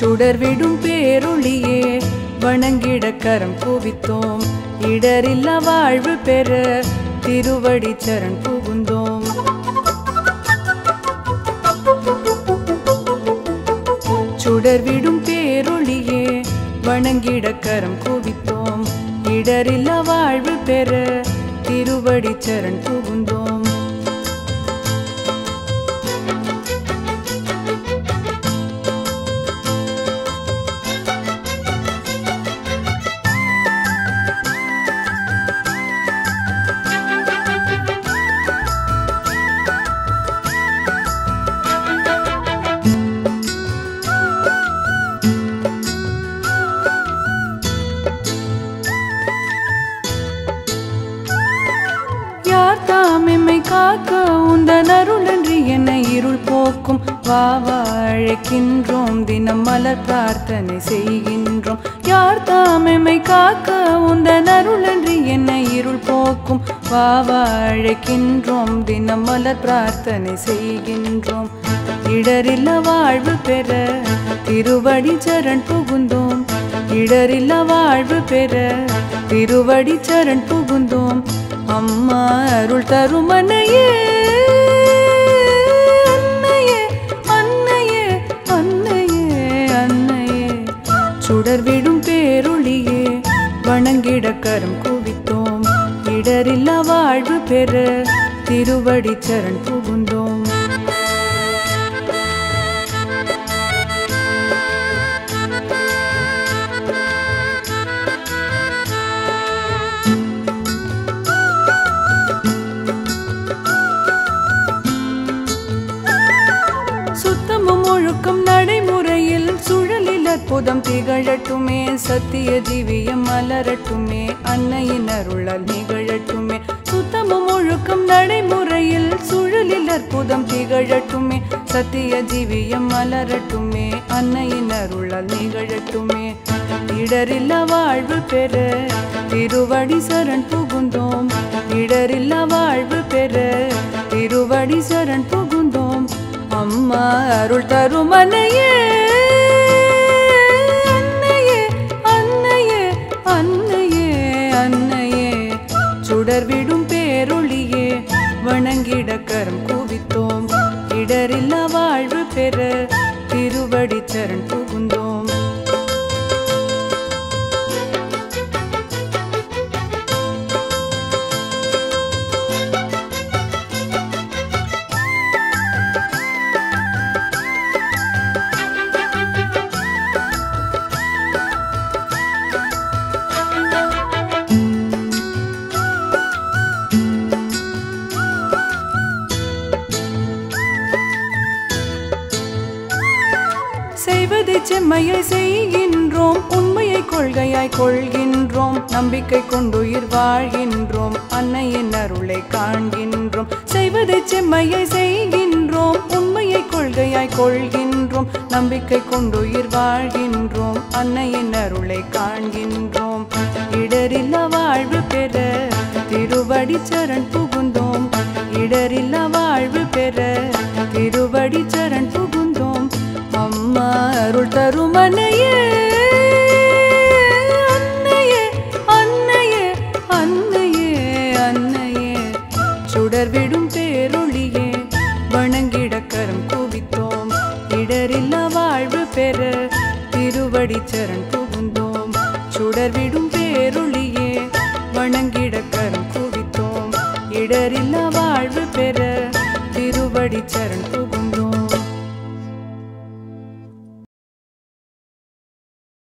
சுடர்விடும் பேரொளியே வணங்கிட கரம் குவித்தோம் இடரில்லா வாழ்வு பெற திருவடி சரண் புகுந்தோம் சுடர்விடும் பேரொளியே வணங்கிட கரம் குவித்தோம் இடரில்லா வாழ்வு பெற திருவடி சரண் புகுந்தோம் யார் தாம் எம்மை காக்க உந்தன் அருளன்றி என்னை இருள் போக்கும் வா வா அழைக்கின்றோம் தினம் மலர் பிரார்த்தனை செய்கின்றோம் யார் தாம் எம்மை காக்க உந்தன் அருளன்றி என்னை இருள் போக்கும் வா வா அழைக்கின்றோம் தினம் மலர் பிரார்த்தனை செய்கின்றோம் இடரில்லா வாழ்வு பெற திருவடி சரண் புகுந்தோம் இடரில்லா வாழ்வு பெற திருவடி சரண் புகுந்தோம் அம்மா அருள் தருமனையே அன்னையே அன்னையே அன்னையே அன்னையே சுடர்விடும் பேரொளியே வணங்கிட கரம் குவித்தோம் இடரில்லா வாழ்வு பெற திருவடி சரண் புகுந்தோம் சுத்தமும் ஒழுக்கம் நடைமுறையில் சுழலில் அற்புதம் திகழட்டுமே சத்திய ஜீவியம் மலரட்டுமே அன்னையின் அருளால் நிகழட்டுமே சுத்தமும் ஒழுக்கம் நடைமுறையில் சுழலில் அற்புதம் திகழட்டுமே சத்திய ஜீவியம் மலரட்டுமே அன்னையின் அருளால் நிகழட்டுமே இடரில்லா வாழ்வு பெற திருவடி சரண் புகுந்தோம் இடரில்லா வாழ்வு பெற திருவடி சரண் புகுந்தோம் அம்மா அருள் தரும் அன்னையே அன்னையே அன்னையே அன்னையே அன்னையே சுடர்விடும் பேரொளியே வணங்கிட கரம் குவித்தோம் இடரில்லா வாழ்வு பெற திருவடி சரண் புகுந்தோம் செய்வதை செம்மையை செய்கின்றோம் உண்மையை கொள்கையாய் கொள்கின்றோம் நம்பிக்கை கொண்டுயிர் வாழ்கின்றோம் அன்னையின் அருளை காண்கின்றோம் செய்வதை செம்மையை செய்கின்றோம் உண்மையை கொள்கையாய் கொள்கின்றோம் நம்பிக்கை கொண்டுயிர் வாழ்கின்றோம் அன்னையின் அருளை காண்கின்றோம் இடரில்லா வாழ்வு பெற திருவடி சரண் புகுந்தோம் இடரில்லா வாழ்வு பெற திருவடி சரண் புகுந்தோம் அம்மா அருள் தரும் அன்னையே அன்னையே அன்னையே அன்னையே அன்னையே சுடர்விடும் பேரொளியே வணங்கிட கரம் குவித்தோம் இடரில்லா வாழ்வு பெற திருவடி சரண் புகுந்தோம் சுடர்விடும் பேரொளியே வணங்கிட கரம் குவித்தோம் இடரில்லா வாழ்வு பெற திருவடி சரண் புகுந்தோம்